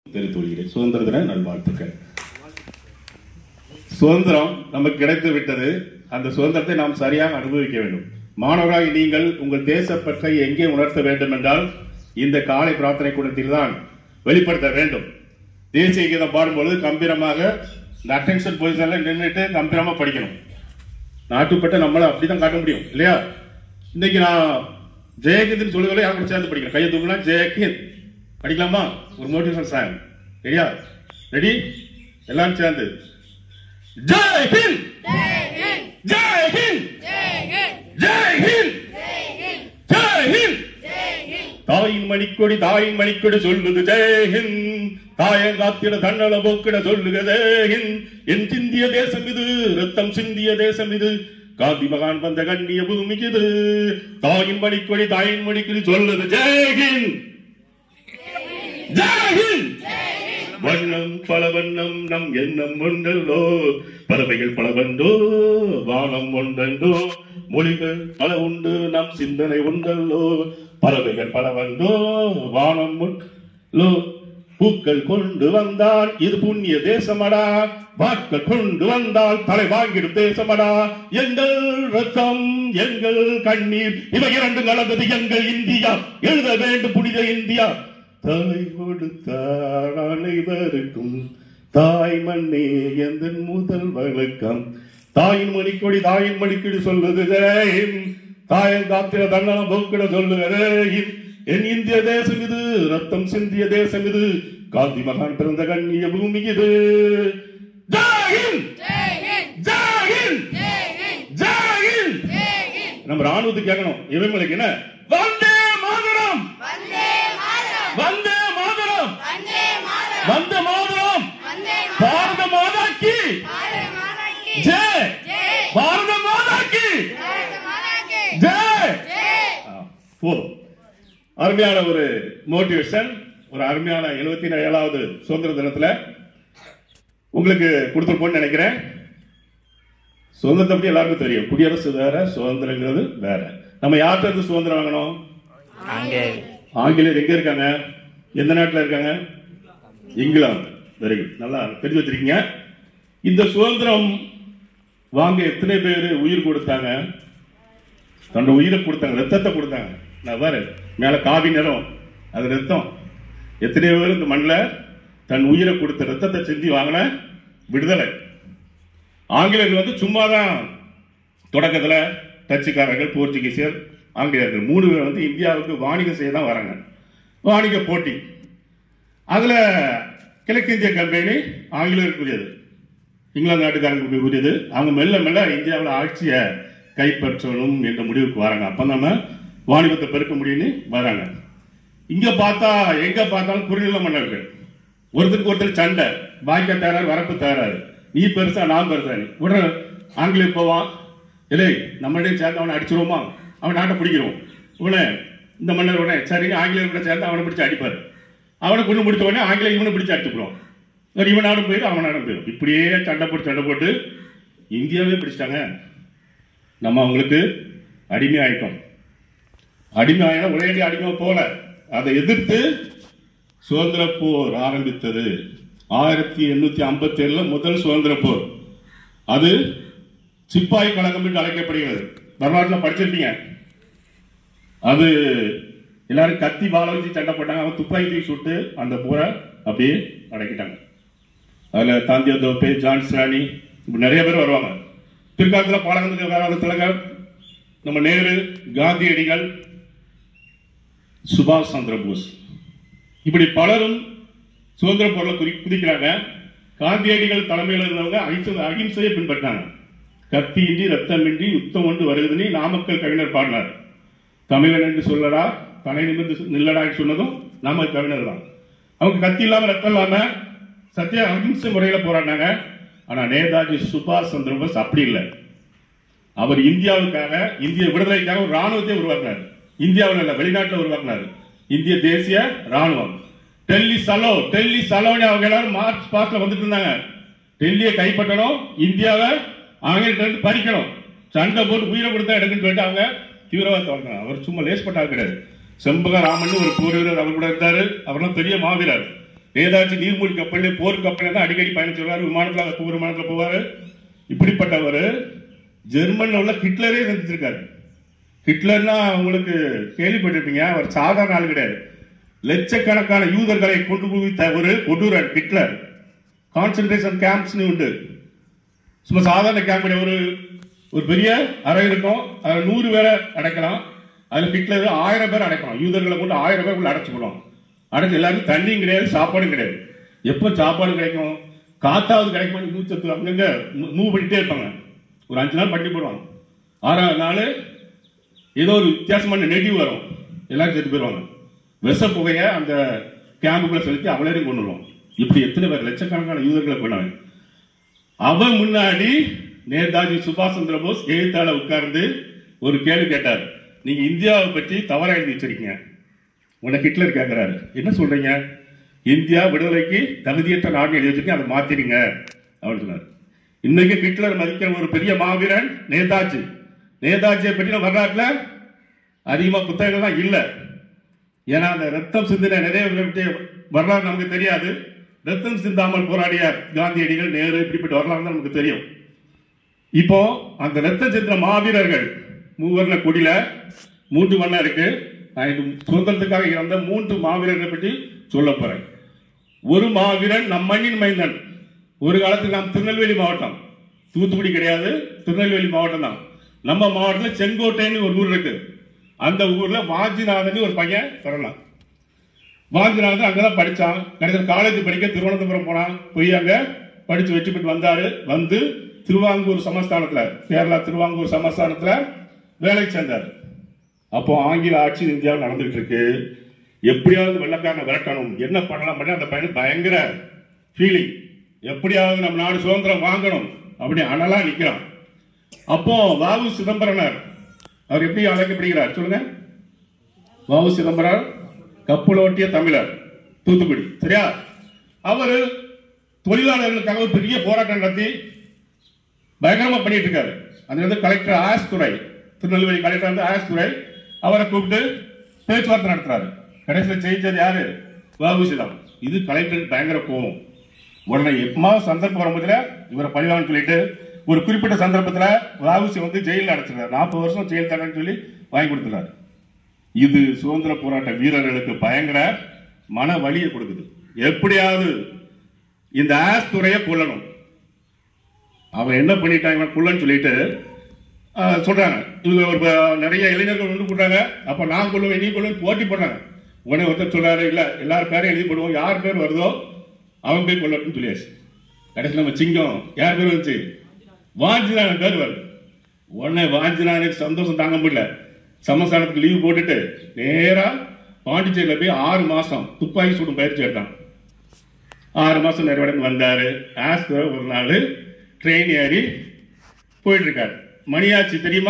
தெரிவித்துக் கொள்கிறேன் சுதந்திர தின நல்வாழ்த்துக்கள் சுதந்திரம் நமக்கு கிடைத்து விட்டது அந்த சுதந்திரத்தை நாம் சரியாக அனுபவிக்க வேண்டும் மாணவராகி நீங்கள் உங்கள் தேசப்பற்றை எங்கே உணர்த்த வேண்டும் என்றால் இந்த காலை பிரார்த்தனை கூடத்தில் தான் வெளிப்படுத்த வேண்டும் தேசிய கீதம் பாடும்பொழுது கம்பீரமாக இந்த அட்டென்ஷன் பொசிஷன்ல நின்றுட்டு கம்பீரமா படிக்கணும் நாட்டுப்பட்ட நம்மள அப்படிதான் காட்ட முடியும் இல்லையா இன்னைக்கு நான் ஜெயகீத்னு சொல்லுவதை யாரும் கூட சேர்ந்து படிக்கிறேன் கையை தூக்கினா ஜெயகீத் படிக்கலாமா ஒரு மோட்டிவேஷன் சாங் ரெடியா ரெடி எல்லாரும் சேர்ந்து ஜெய் ஹிந்த் ஜெய் ஹிந்த் ஜெய் ஹிந்த் ஜெய் ஹிந்த் தாயின் மணிக்கொடி தாயின் மணிக்கொடி சொல்லுது ஜெய் ஹிந்த் தாயன் காத்திட தன்னல போக்கிட சொல்லுக ஜெய் ஹிந்த் என் சிந்திய தேசம் இது ரத்தம் சிந்திய தேசம் இது காந்தி மகான் வந்த கண்ணிய பூமிக்கு இது தாயின் மணிக்கொடி தாயின் மணிக்கொடி சொல்லுது ஜெய் ஹிந்த் ஜெய் ஹிந்த் வண்ணம் பல வண்ணம் நம் எண்ணம் ஒன்றல்லோ பறவைகள் பல வந்தோ வானம் ஒன்றோ மொழிகள் பல உண்டு நம் சிந்தனை ஒன்றல்லோ பறவைகள் பல வந்தோ வானம் ஒன்றோ பூக்கள் கொண்டு வந்தால் இது புண்ணிய தேசமடா வாட்கள் கொண்டு வந்தால் தலை வாங்கிடும் தேசமடா எங்கள் ரத்தம் எங்கள் கண்ணீர் இவை இரண்டு கலந்தது எங்கள் இந்தியா எழுத வேண்டும் புனித இந்தியா தலை கொடுத்தார் அனைவருக்கும் தாய் மண்ணே எந்த முதல் வழக்கம் தாயின் மணிக்கொடி தாயின் மணிக்கொடி சொல்லுது ஜெயம் தாயன் காத்திர தன்னலம் போக்கிட சொல்லுக ஜெயம் என் இந்திய தேசம் இது ரத்தம் சிந்திய தேசம் இது காந்தி மகான் பிறந்த கண்ணிய பூமி இது ஜெயம் ஜெயம் ஜெயம் நம்ம ராணுவத்துக்கு கேட்கணும் இவங்களுக்கு என்ன வந்தே மாதரம் வந்தே மாதரம் வந்தே மாதரம் பாரத மாதாக்கு ஜெய் பாரத மாதாக்கு ஜெய் ஆ, போதும் அருமையான ஒரு மோட்டிவேஷன் ஒரு அருமையான எழுபத்தி ஏழாவது சுதந்திர தினத்துல உங்களுக்கு கொடுத்துருப்போம்னு நினைக்கிறேன் சுதந்திரத்தை பத்தி எல்லாருக்கும் தெரியும் குடியரசு வேற சுதந்திரங்கிறது வேற நம்ம யார்கிட்ட இருந்து சுதந்திரம் வாங்கணும் ஆங்கிலேயர் எங்க இருக்காங்க எந்த நாட்டுல இருக்காங்க இங்கிலாந்து வெரி குட் நல்லா தெரிஞ்சு வச்சிருக்கீங்க இந்த சுதந்திரம் வாங்க எத்தனை பேர் உயிர் கொடுத்தாங்க தன்னோட உயிரை கொடுத்தாங்க ரத்தத்தை கொடுத்தாங்க நான் பாரு மேல காவி நிறம் அது ரத்தம் எத்தனை பேர் இந்த மண்ணில் தன் உயிரை கொடுத்த ரத்தத்தை சிந்தி வாங்கின விடுதலை ஆங்கிலேயர்கள் வந்து சும்மா தான் தொடக்கத்துல டச்சுக்காரர்கள் போர்ச்சுகீசியர் ஆங்கிலேயர்கள் மூணு பேர் வந்து இந்தியாவுக்கு வாணிகம் செய்ய தான் வராங்க வாணிக போட்டி அதுல கிழக்கிந்திய கம்பெனி ஆங்கிலேயருக்குரியது இங்கிலாந்து நாட்டுக்காரங்களுக்கு உரியது அவங்க மெல்ல மெல்ல இந்தியாவில் ஆட்சியை கைப்பற்றணும் என்ற முடிவுக்கு வராங்க அப்ப நம்ம வாணிபத்தை பெருக்க முடியும்னு வராங்க இங்க பார்த்தா எங்க பார்த்தாலும் குறுநில மன்னர்கள் ஒருத்தருக்கு ஒருத்தர் சண்டை பாக்கிய தயாராரு வரப்பு தயாராரு நீ பெருசா நான் பெருசா நீ உடனே ஆங்கிலேய போவான் இல்லை நம்மளையும் சேர்ந்து அவனை அடிச்சிருவோமா அவன் நாட்டை பிடிக்கிறோம் உடனே இந்த மன்னர் உடனே சரி ஆங்கிலேயர் கூட சேர்ந்து அவனை பிடிச்சு அடிப்பார் அவனை கொண்டு முடித்த உடனே ஆங்கிலேய இவனை பிடிச்சு அடிச்சுக்கிறோம் ஒரு இவன் நாடும் போயிடும் அவன் நாடும் போயிடும் இப்படியே சண்டை போட்டு சண்டை போட்டு இந்தியாவே பிடிச்சிட்டாங்க நம்ம அவங்களுக்கு அடிமை ஆயிட்டோம் அடிமை ஆயினா ஒரே அடிமை போல அதை எதிர்த்து சுதந்திர போர் ஆரம்பித்தது ஆயிரத்தி எண்ணூத்தி ஐம்பத்தி ஏழுல முதல் சுதந்திர போர் அது சிப்பாய் கழகம் என்று அழைக்கப்படுகிறது வரலாற்றுல படிச்சிருப்பீங்க அது எல்லாரும் கத்தி வாழ வச்சு சண்டை போட்டாங்க அவன் துப்பாக்கி தூக்கி சுட்டு அந்த போரை அப்படியே அடக்கிட்டாங்க அதுல தாந்தியா தோப்பே ஜான் ஸ்ரானி இப்படி நிறைய பேர் வருவாங்க பிற்காலத்தில் பாலகத்துக்கு வேற திலகர் நம்ம நேரு காந்தியடிகள் சுபாஷ் சந்திர போஸ் இப்படி பலரும் சுதந்திர போர்ல குறி குதிக்கிறாங்க காந்தியடிகள் தலைமையில் இருந்தவங்க அகிம்சை அகிம்சையை பின்பற்றாங்க கத்தியின்றி ரத்தமின்றி யுத்தம் ஒன்று வருகுதுன்னு நாமக்கல் கவிஞர் பாடினார் தமிழன் என்று சொல்லடா தலை நிமிர்ந்து நில்லடான்னு சொன்னதும் நாம கவிஞர் தான் அவங்க கத்தி இல்லாம ரத்தம் இல்லாம சத்திய அகிம்சை முறையில போராடினாங்க ஆனா நேதாஜி சுபாஷ் சந்திர போஸ் அப்படி இல்லை அவர் இந்தியாவுக்காக இந்திய விடுதலைக்காக ஒரு ராணுவத்தை உருவாக்கினார் இந்தியாவில் இல்ல வெளிநாட்டில் உருவாக்கினார் இந்திய தேசிய ராணுவம் டெல்லி சலோ டெல்லி சலோன்னு அவங்க எல்லாரும் மார்ச் பாஸ்ட்ல வந்துட்டு இருந்தாங்க டெல்லியை கைப்பற்றணும் இந்தியாவை ஆங்கிலிட்ட இருந்து பறிக்கணும் சண்டை போட்டு உயிரை கொடுத்தா எடுக்குன்னு சொல்லிட்டு அவங்க தீவிரவாதத்தை வளர்க்கணும் அவர் சும்மா லேஸ்பட்டா கிடையாது செம்பக ராமன் ஒரு போர் வீரர் அவர் கூட இருந்தாரு அவர்லாம் பெரிய மாவீரர் நேதாஜி நீர்மூழ்கி கப்பல் போர் கப்பல் தான் அடிக்கடி பயணம் சொல்வார் விமானத்தில் போர் விமானத்தில் போவார் இப்படிப்பட்டவர் ஜெர்மன்ல உள்ள ஹிட்லரே சந்திச்சிருக்காரு ஹிட்லர்னா உங்களுக்கு கேள்விப்பட்டிருப்பீங்க அவர் சாதாரண ஆள் கிடையாது லட்சக்கணக்கான யூதர்களை கொண்டு குவித்த ஒரு கொடூரன் ஹிட்லர் கான்சென்ட்ரேஷன் கேம்ப்ஸ்னு உண்டு சும்மா சாதாரண கேம்ப் கிடையாது ஒரு ஒரு பெரிய அறை இருக்கும் அதில் நூறு பேரை அடைக்கலாம் அதில் ஹிட்லர் ஆயிரம் பேர் அடைக்கலாம் யூதர்களை கொண்டு ஆயிரம் பேர் உள்ள அடைச்சு போடுவாங்க அடைச்சு எல்லாருக்கும் தண்ணியும் கிடையாது சாப்பாடும் கிடையாது எப்போ சாப்பாடு கிடைக்கும் காத்தாவது கிடைக்கும் மூச்சத்து அங்கங்க மூவ் பண்ணிட்டே இருப்பாங்க ஒரு அஞ்சு நாள் பண்ணி போடுவாங்க ஆறாவது நாள் ஏதோ ஒரு வித்தியாசமான நெடிவ் வரும் எல்லாரும் செத்து போயிடுவாங்க விஷ புகையை அந்த கேம்புக்குள்ள செலுத்தி அவளையும் கொண்டு வருவோம் இப்படி எத்தனை பேர் லட்சக்கணக்கான யூதர்களை கொண்டாங்க அவன் முன்னாடி நேதாஜி சுபாஷ் சந்திர போஸ் எழுத்தாள உட்கார்ந்து ஒரு கேள்வி கேட்டார் நீங்க இந்தியாவை பற்றி தவறா எழுதி வச்சிருக்கீங்க உனக்கு ஹிட்லர் கேட்கிறாரு என்ன சொல்றீங்க இந்தியா விடுதலைக்கு தகுதியற்ற நாடு எழுதி வச்சிருக்கீங்க அதை மாத்திடுங்க அப்படின்னு சொன்னார் இன்னைக்கு ஹிட்லர் மதிக்கிற ஒரு பெரிய மாவீரன் நேதாஜி நேதாஜியை பற்றின வரலாற்றுல அதிகமா புத்தகங்கள் தான் இல்லை ஏன்னா அந்த ரத்தம் சிந்தின நிறைய பேருடைய வரலாறு நமக்கு தெரியாது ரத்தம் சிந்தாமல் போராடிய காந்தியடிகள் நேரு இப்படிப்பட்ட வரலாறு தான் நமக்கு தெரியும் இப்போ அந்த ரத்தம் சிந்தின மாவீரர்கள் மூவர்ண கொடியில மூன்று வண்ணம் இருக்கு நான் இது சுதந்திரத்துக்காக இறந்த மூன்று மாவீரர்களை பற்றி சொல்ல போறேன் ஒரு மாவீரன் நம் மண்ணின் மைந்தன் ஒரு காலத்தில் நாம் திருநெல்வேலி மாவட்டம் தூத்துக்குடி கிடையாது திருநெல்வேலி மாவட்டம் தான் நம்ம மாவட்டத்தில் செங்கோட்டைன்னு ஒரு ஊர் இருக்கு அந்த ஊர்ல வாஞ்சிநாதன் ஒரு பையன் பிறந்தான் வாஞ்சிநாதன் அங்கதான் படிச்சான் கடைசியில் காலேஜ் படிக்க திருவனந்தபுரம் போனான் போய் அங்க படிச்சு வெற்றி பெற்று வந்தாரு வந்து திருவாங்கூர் சமஸ்தானத்துல கேரளா திருவாங்கூர் சமஸ்தானத்துல வேலைக்கு சேர்ந்தார் அப்போ ஆங்கில ஆட்சி இந்தியாவில் நடந்துட்டு இருக்கு எப்படியாவது வெள்ளக்காரனை விரட்டணும் என்ன பண்ணலாம் பண்ண அந்த பையனுக்கு பயங்கர ஃபீலிங் எப்படியாவது நம்ம நாடு சுதந்திரம் வாங்கணும் அப்படி அனலா நிக்கிறான் அப்போ வாவு சிதம்பரனார் அவர் எப்படி அழைக்கப்படுகிறார் சொல்லுங்க வாவு சிதம்பரம் கப்பலோட்டிய தமிழர் தூத்துக்குடி சரியா அவர் தொழிலாளர்களுக்காக ஒரு பெரிய போராட்டம் நடத்தி பயங்கரமா பண்ணிட்டு இருக்காரு அந்த வந்து கலெக்டர் ஆஸ் துறை திருநெல்வேலி கலெக்டர் வந்து ஆஸ் துறை அவரை கூப்பிட்டு பேச்சுவார்த்தை நடத்துறாரு கடைசியில் ஜெயிச்சது யாரு வாபுசிதான் இது கலெக்டருக்கு பயங்கர கோவம் உடனே எப்பமா சந்தர்ப்பம் வரும்போதுல இவரை பழிவான்னு சொல்லிட்டு ஒரு குறிப்பிட்ட சந்தர்ப்பத்துல வாவுசி வந்து ஜெயிலில் அடைச்சிருக்காரு நாற்பது வருஷம் ஜெயில் தண்டனை சொல்லி வாங்கி கொடுத்துறாரு இது சுதந்திர போராட்ட வீரர்களுக்கு பயங்கர மன வலியை கொடுக்குது எப்படியாவது இந்த ஆஸ் துறையை கொல்லணும் அவன் என்ன பண்ணிட்டான் இவன் குள்ளன்னு சொல்லிட்டு ஆஹ், சொல்றாங்க இவங்க ஒரு ப- நிறைய இளைஞர்கள் வந்து போடுறாங்க அப்ப நான் கொள்ளுவேன் நீ கொள்ளுவேன் போட்டி போடுறாங்க உடனே ஒருத்தர் சொல்றாரு இல்ல எல்லாரும் பேரும் எழுதி போடுவோம் யார் பேர் வருதோ அவன் போய் கொள்ளட்டும்னு சொல்லியாச்சு கடைசியில் நம்ம சிங்கம் யார் பேர் வந்துச்சு வாஞ்சினான் பேர் வருது உடனே வாஞ்சினானுக்கு சந்தோஷம் தாங்க முடியல சமஸ்தானத்துக்கு லீவ் போட்டுட்டு நேரா பாண்டிச்சேரியில போய் ஆறு மாசம் துப்பாக்கி சூடும் பயிற்சி எடுத்தான் ஆறு மாசம் நிறைவடைந்து வந்தாரு ஆஸ்கோ ஒரு நாள் ட்ரெயின் ஏறி போயிட்டு இருக்காரு மணியாச்சி தெரியுமா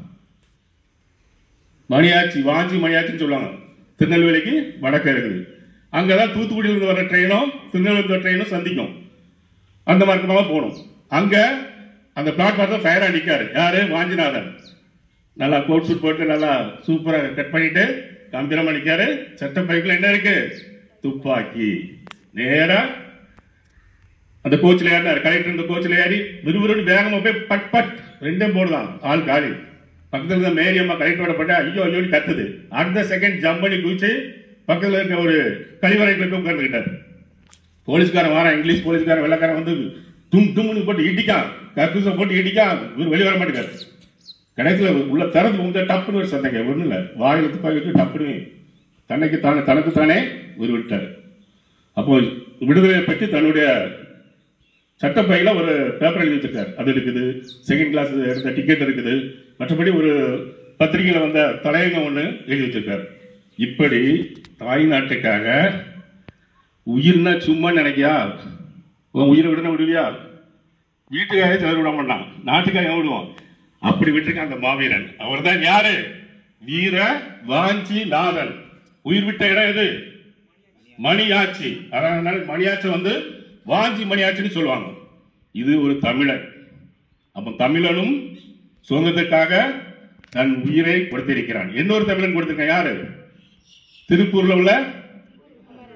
மணியாச்சி வாஞ்சி மணியாச்சின்னு சொல்லுவாங்க திருநெல்வேலிக்கு வடக்க இருக்குது அங்கதான் தூத்துக்குடியிலிருந்து வர ட்ரெயினும் திருநெல்வேலி வர ட்ரெயினும் சந்திக்கும் அந்த மார்க்கமாக போகணும் அங்க அந்த பிளாட்ஃபார்ம்ல ஃபயரா நிக்காரு யாரு வாஞ்சிநாதன் நல்லா கோட் சூட் போட்டு நல்லா சூப்பரா கட் பண்ணிட்டு கம்பீரமா நிக்காரு சட்ட பைக்குல என்ன இருக்கு துப்பாக்கி நேரா அந்த கோச்சில் ஏறினார் கலெக்டர் இந்த கோச்சில் ஏறி விறுவிறுன்னு வேகமா போய் பட் பட் ரெண்டே போடுதான் ஆள் காலி பக்கத்துல இருந்த மேரி அம்மா கலெக்டரோட பட்டு ஐயோ ஐயோன்னு கத்துது அடுத்த செகண்ட் ஜம்ப் பண்ணி குதிச்சு பக்கத்துல இருக்க ஒரு கழிவறைக்குள்ள போய் உட்கார்ந்துக்கிட்டார் போலீஸ்காரன் வாரான் இங்கிலீஷ் போலீஸ்காரன் வெள்ளக்காரன் வந்து டும் டும்னு போட்டு இடிக்கான் கக்கூசை போட்டு இடிக்கான் இவர் வெளியே வர மாட்டேங்காரு கடைசியில் உள்ள திறந்து வந்து டப்புன்னு ஒரு சத்தங்க ஒன்றும் இல்லை வாயில துப்பாக்கி வச்சு டப்புன்னு தன்னைக்கு தானே தனக்கு தானே உருவிட்டார் அப்போ விடுதலையை பற்றி தன்னுடைய சட்டப்பையில ஒரு பேப்பர் எழுதி வச்சிருக்காரு அது இருக்குது செகண்ட் கிளாஸ் எடுத்த டிக்கெட் இருக்குது மற்றபடி ஒரு பத்திரிகையில வந்த தலையங்கம் ஒண்ணு எழுதி வச்சிருக்காரு இப்படி தாய் நாட்டுக்காக உயிர்னா சும்மா நினைக்கியா உன் உயிரை விடன விடுவியா வீட்டுக்காக சிலர் விட மாட்டான் நாட்டுக்காக எவன் விடுவான் அப்படி விட்டுருக்க அந்த மாவீரன் அவர் தான் யாரு வீர வாஞ்சி நாதன் உயிர் விட்ட இடம் எது மணியாச்சி அதனால மணியாச்சி வந்து வாஞ்சி மணியாச்சின்னு சொல்லுவாங்க இது ஒரு தமிழன் அப்ப தமிழனும் சுதந்திரத்துக்காக தன் உயிரை கொடுத்திருக்கிறான் இன்னொரு தமிழன் கொடுத்திருக்கான் யாரு திருப்பூர்ல உள்ள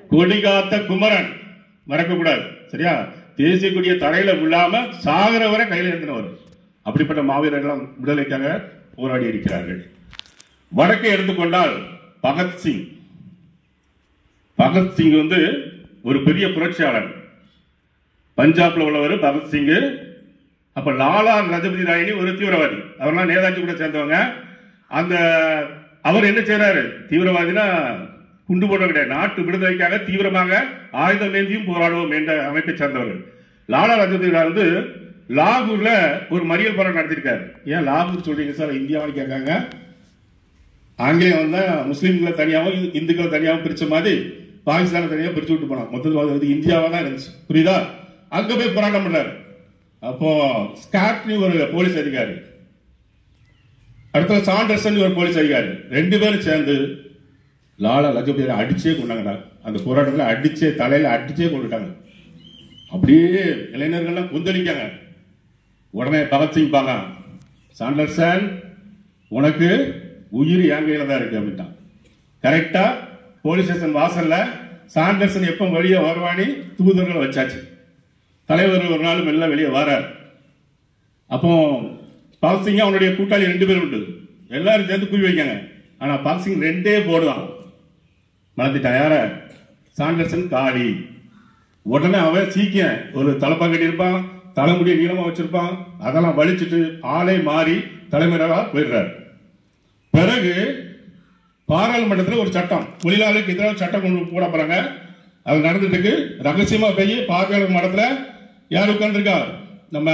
கொடிகாத்த குமரன் மறக்கக்கூடாது சரியா தேசிய கொடிய தரையில விழாம சாகர வரை கையில எடுத்துனவர் அப்படிப்பட்ட மாவீரர்கள் விடுதலைக்காக போராடி இருக்கிறார்கள் வடக்கை எடுத்துக்கொண்டால் பகத்சிங் பகத்சிங் வந்து ஒரு பெரிய புரட்சியாளர் பஞ்சாப்ல உள்ளவர் பகத்சிங் அப்ப லாலா லஜபதி ராயினி ஒரு தீவிரவாதி அவர்லாம் நேதாஜி கூட சேர்ந்தவங்க அந்த அவர் என்ன செய்றாரு தீவிரவாதினா குண்டு போட கிடையாது நாட்டு விடுதலைக்காக தீவிரமாக ஆயுதம் ஏந்தியும் போராடுவோம் என்ற அமைப்பை சேர்ந்தவர் லாலா லஜபதி ராய் வந்து லாகூர்ல ஒரு மறியல் போராட்டம் நடத்திருக்காரு ஏன் லாகூர் சொல்றீங்க சார் இந்தியாவில் கேட்காங்க ஆங்கிலேயம் வந்தா முஸ்லீம்களை தனியாகவும் இந்து- இந்துக்களை தனியாகவும் பிரிச்ச மாதிரி பாகிஸ்தானை தனியாக பிரிச்சு விட்டு போனான் மொத்தத்தில் அது வந்து இந்தியாவா தான் இருந்துச்சு புரியுதா அங்க போய் போராட்டம் பண்றாரு அப்போ ஸ்காட்னி ஒரு போலீஸ் அதிகாரி அடுத்த சாண்டர்சன் ஒரு போலீஸ் அதிகாரி ரெண்டு பேரும் சேர்ந்து லாலா லஜபதி ராய் அடிச்சே கொண்டாங்கடா அந்த போராட்டத்தில் அடிச்சே தலையில அடிச்சே கொண்டுட்டாங்க அப்படியே இளைஞர்கள்லாம் குந்தளிக்காங்க உடனே பகத்சிங் பாங்க சாண்டர்சன் உனக்கு உயிர் என் கையில தான் இருக்கு அப்படின்ட்டான் கரெக்டா போலீஸ் ஸ்டேஷன் வாசல்ல சாண்டர்சன் எப்ப வெளியே வருவானி தூதர்களை வச்சாச்சு தலைவர் ஒரு நாள் மெல்ல வெளியே வரார் அப்போ பாக்சிங் அவனுடைய கூட்டாளி ரெண்டு பேரும் உண்டு எல்லாரும் சேர்ந்து குறி வைக்காங்க ஆனா பாக்சிங் ரெண்டே போடுவான் மறந்துட்டான் யார சாண்டர்சன் காளி உடனே அவன் சீக்கியம் ஒரு தலைப்பா கட்டியிருப்பான் தலைமுடிய நீளமா வச்சிருப்பான் அதெல்லாம் வலிச்சிட்டு ஆளே மாறி தலைமையாக போயிடுறாரு பிறகு பாராளுமன்றத்தில் ஒரு சட்டம் தொழிலாளருக்கு எதிராக சட்டம் கொண்டு போட போறாங்க அது நடந்துட்டு இருக்கு ரகசியமா போய் பாராளுமன்றத்துல யார் உட்கார்ந்துருக்கா நம்ம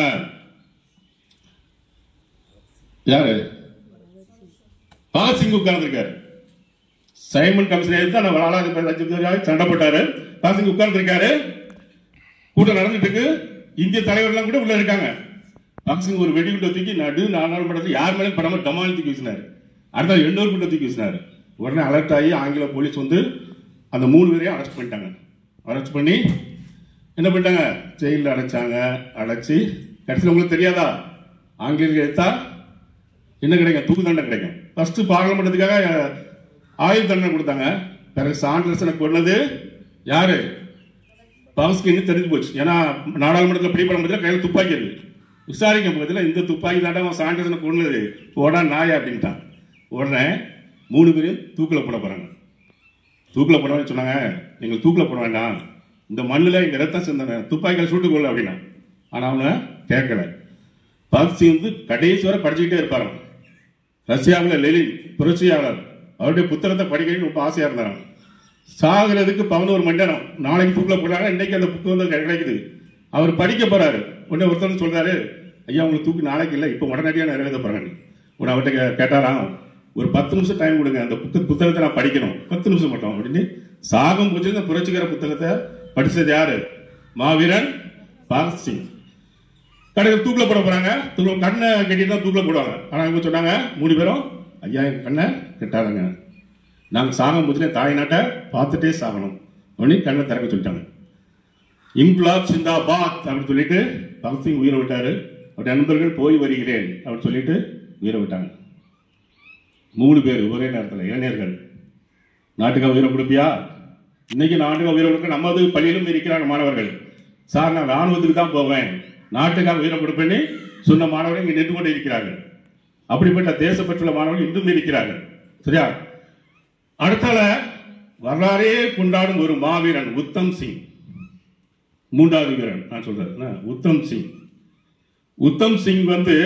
யாரு பாசிங் உட்கார்ந்துருக்காரு சைமன் கமிஷன் எடுத்து அந்த நாலாவது சண்டை போட்டாரு பாசிங் உட்கார்ந்துருக்காரு கூட்டம் நடந்துட்டு இருக்கு இந்திய தலைவர்லாம் கூட உள்ள இருக்காங்க பாக்ஸிங் ஒரு வெடிகுண்டை தூக்கி நடு நாடாளுமன்றத்தில் யார் மேலே படாம டமால் தூக்கி வீசினாரு அடுத்த எண்ணூறு குண்டை தூக்கி வீசினாரு உடனே அலர்ட் ஆகி ஆங்கில போலீஸ் வந்து அந்த மூணு பேரையும் அரெஸ்ட் பண்ணிட்டாங்க அரெஸ்ட் பண்ணி என்ன பண்ணிட்டாங்க ஜெயிலில் அடைச்சாங்க அடைச்சி கடைசியில் உங்களுக்கு தெரியாதா ஆங்கிலேயர்கள் எடுத்தா என்ன கிடைக்கும் தூக்கு தண்டனை கிடைக்கும் ஃபர்ஸ்ட் பார்லிமெண்ட்டுக்காக ஆயுள் தண்டனை கொடுத்தாங்க பிறகு சாண்டர்சனை கொன்னது யாரு பவஸ்கின்னு தெரிஞ்சு போச்சு ஏன்னா நாடாளுமன்றத்தில் பிடிபட முடியல கையில் துப்பாக்கி இருக்கு விசாரிக்கும் பக்கத்தில் இந்த துப்பாக்கி தாண்டா அவன் சாண்டர்சனை கொன்னது போடா நாயா அப்படின்ட்டான் உடனே மூணு பேரையும் தூக்கில் போட போறாங்க தூக்கில் போடணும்னு சொன்னாங்க எங்களை தூக்கில் போட வேண்டாம் இந்த மண்ணில் எங்கள் ரத்தம் சிந்தனை துப்பாக்கியில் சுட்டுக்கொள்ள அப்படின்னா ஆனால் அவனை கேட்கல பகத்சிங் வந்து கடைசி வரை படிச்சுக்கிட்டே இருப்பாரு ரஷ்யாவில் லெலின் புரட்சியாளர் அவருடைய புத்தகத்தை படிக்கணும்னு ரொம்ப ஆசையா இருந்தாராம் சாகிறதுக்கு பதினோரு மணி நேரம் நாளைக்கு தூக்கில் போடுறாங்க இன்னைக்கு அந்த புக்கு வந்து கிடைக்குது அவர் படிக்க போறாரு உடனே ஒருத்தர் சொல்றாரு ஐயா உங்களுக்கு தூக்கு நாளைக்கு இல்லை இப்போ உடனடியாக நான் எழுத போறேன் உடனே அவர்கிட்ட கே- கேட்டாராம் ஒரு பத்து நிமிஷம் டைம் கொடுங்க அந்த புத்த புத்தகத்தை நான் படிக்கணும் பத்து நிமிஷம் மட்டும் அப்படின்னு சாகம் பூஜை இந்த புரட்சிகர புத்தகத்தை படிச்சது யாரு மாவீரன் பகத் சிங் கடையில் தூக்கில் போட போறாங்க தூக்கில் கண்ணை கட்டி தான் தூக்கில் போடுவாங்க ஆனால் இவங்க சொன்னாங்க மூணு பேரும் ஐயா என் கண்ணை கட்டாதுங்க நாங்கள் சாகம் போச்சுனே தாய் நாட்டை பார்த்துட்டே சாகணும் அப்படின்னு கண்ணை திறக்க சொல்லிட்டாங்க இன்குலாப் சிந்தாபாத் அப்படின்னு சொல்லிட்டு பகத்சிங் உயிரை விட்டாரு அவருடைய நண்பர்கள் போய் வருகிறேன் அப்படின்னு சொல்லிட்டு உயிரை விட்டாங்க மூணு பேர் ஒரே நேரத்தில் இளைஞர்கள் நாட்டுக்காக உயிரை கொடுப்பியா இன்னைக்கு நாட்டுக்காக உயிரை கொடுக்க நமது பள்ளியிலும் இருக்கிறாங்க மாணவர்கள் சார் நான் ராணுவத்துக்கு தான் போவேன் நாட்டுக்காக உயிரை கொடுப்பேன்னு சொன்ன மாணவர்கள் இங்கே நின்று கொண்டு இருக்கிறார்கள் அப்படிப்பட்ட தேசப்பற்றுள்ள மாணவர்கள் இன்றும் இருக்கிறார்கள் சரியா அடுத்தால வரலாறே கொண்டாடும் ஒரு மாவீரன் உத்தம் சிங் மூன்றாவது வீரன் நான் சொல்றேன் என்ன? உத்தம் சிங் உத்தம் சிங் வந்து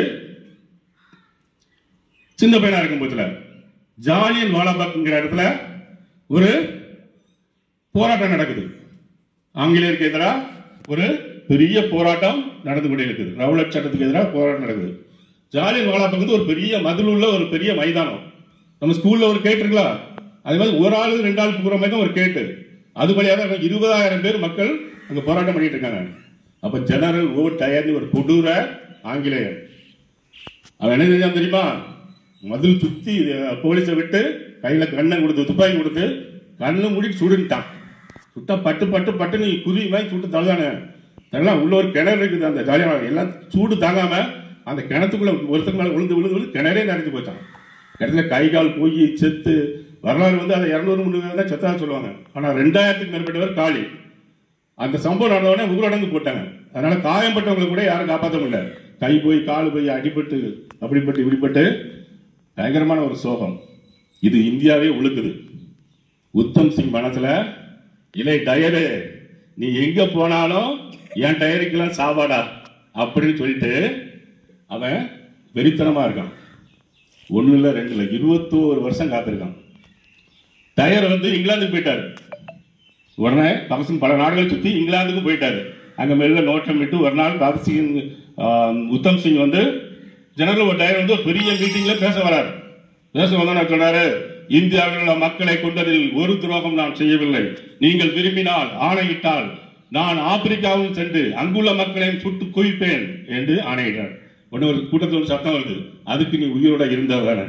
சின்ன பையனா இருக்கும் போதுல ஜாலியன் வாலாபாக்ங்கிற இடத்துல ஒரு போராட்டம் நடக்குது ஆங்கிலேயருக்கு எதிராக ஒரு பெரிய போராட்டம் நடந்து கொண்டே இருக்குது ரவுலட் சட்டத்துக்கு எதிராக போராட்டம் நடக்குது ஜாலியன் வாலாபாக் வந்து ஒரு பெரிய மதில் உள்ள ஒரு பெரிய மைதானம் நம்ம ஸ்கூல்ல ஒரு கேட் இருக்குல்ல அது மாதிரி ஒரு ஆளு ரெண்டு ஆள் போகிற மாதிரி தான் ஒரு கேட்டு அது வழியாக தான் இருபதாயிரம் பேர் மக்கள் அங்க போராட்டம் பண்ணிட்டு இருக்காங்க அப்ப ஜெனரல் ஓ டயர்னு ஒரு கொடூர ஆங்கிலேயர் அவன் என்ன செஞ்சான் தெரியுமா மதில் சுத்தி அஹ், போலீஸை விட்டு கையில கண்ணை கொடுத்து துப்பாக்கி கொடுத்து கண்ணை மூடி சுடுன்ட்டான் சுட்டா பட்டு பட்டு பட்டு நீ குருவி மாதிரி சுட்டு தள்ளுதானே அதெல்லாம் உள்ள ஒரு கிணறு இருக்குது அந்த ஜாலியாக எல்லாம் சூடு தாங்காம அந்த கிணத்துக்குள்ள ஒருத்தர் மேல விழுந்து விழுந்து விழுந்து கிணறே நிறைஞ்சு போச்சான் இடத்துல கை கால் போய் செத்து வரலாறு வந்து அதை இரநூறு முந்நூறு தான் செத்தா சொல்லுவாங்க ஆனா ரெண்டாயிரத்துக்கு மேற்பட்டவர் காலி அந்த சம்பவம் நடந்த உடனே ஊரடங்கு போட்டாங்க அதனால காயம்பட்டவங்களை கூட யாரும் காப்பாற்ற முடியல கை போய் கால் போய் அடிபட்டு அப்படிப்பட்டு இப்படிப்பட்டு பயங்கரமான ஒரு சோகம் இது இந்தியாவே உழுக்குது உத்தம் சிங் மனசுல இலை டயரு நீ எங்க போனாலும் என் டயருக்கெல்லாம் சாப்பாடா அப்படின்னு சொல்லிட்டு அவன் வெறித்தனமா இருக்கான் ஒண்ணு இல்ல ரெண்டு இல்ல இருபத்தோரு வருஷம் காத்திருக்கான் டயர் வந்து இங்கிலாந்துக்கு போயிட்டாரு உடனே பகத்சிங் பல நாடுகள் சுத்தி இங்கிலாந்துக்கு போயிட்டாரு அங்க மெல்ல நோட்டம் விட்டு ஒரு நாள் பகத்சிங் ஆஹ், உத்தம் சிங் வந்து ஜெனரல் டயர் வந்து ஒரு பெரிய மீட்டிங்ல பேச வராரு பேச வந்தோன்னு சொன்னாரு இந்தியாவில் உள்ள மக்களை கொண்டதில் ஒரு துரோகம் நான் செய்யவில்லை நீங்கள் விரும்பினால் ஆணையிட்டால் நான் ஆப்பிரிக்காவில் சென்று அங்குள்ள மக்களையும் சுட்டு குவிப்பேன் என்று ஆணையிட்டார் உடனே ஒரு கூட்டத்தில் ஒரு சத்தம் வருது அதுக்கு நீ உயிரோட இருந்தவன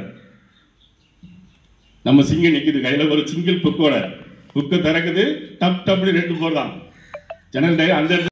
நம்ம சிங்கம் நிக்குது கையில ஒரு சிங்கிள் புக்கோட புக்கு திறக்குது டப் டப்னு ரெண்டு போடுறான் ஜன்னல் டயர் அந்த இடத்துல